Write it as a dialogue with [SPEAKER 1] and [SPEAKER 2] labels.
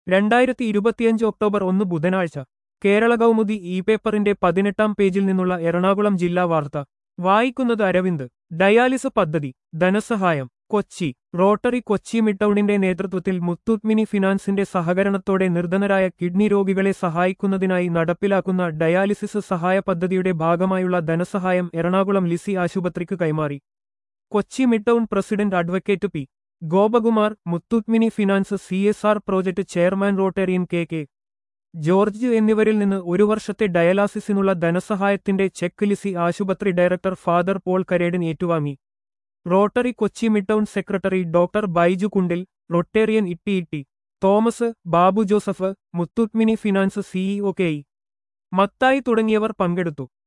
[SPEAKER 1] രണ്ടായിരത്തി ഇരുപത്തിയഞ്ച് ഒക്ടോബർ ഒന്ന് ബുധനാഴ്ച കേരള കൗമുദി ഇ പേപ്പറിന്റെ പതിനെട്ടാം പേജിൽ നിന്നുള്ള എറണാകുളം ജില്ലാ വാർത്ത വായിക്കുന്നത് അരവിന്ദ് ഡയാലിസ് പദ്ധതി ധനസഹായം കൊച്ചി റോട്ടറി കൊച്ചി മിഡ്ടൗണിന്റെ നേതൃത്വത്തിൽ മുത്തൂറ്റ് മിനി ഫിനാൻസിന്റെ സഹകരണത്തോടെ നിർധനരായ കിഡ്നി രോഗികളെ സഹായിക്കുന്നതിനായി നടപ്പിലാക്കുന്ന ഡയാലിസിസ് സഹായ പദ്ധതിയുടെ ഭാഗമായുള്ള ധനസഹായം എറണാകുളം ലിസി ആശുപത്രിക്ക് കൈമാറി Kochi midtown president advocate P Gopakumar Muthoot mini finance C S R project chairman rotarian K K George എന്നിവരിൽ നിന്ന് ഒരു വർഷത്തെ ഡയാലിസിസിനുള്ള ധനസഹായത്തിന്റെ ചെക്ക് ലിസി ആശുപത്രി ഡയറക്ടർ ഫാദർ പോൾ കരേഡൻ ഏറ്റുവാങ്ങി rotary Kochi midtown secretary doctor Baiju Kundil rotarian Itty Itty Thomas Babu Joseph Muthoot mini finance CEO K E Mathai തുടങ്ങിയവർ പങ്കെടുത്തു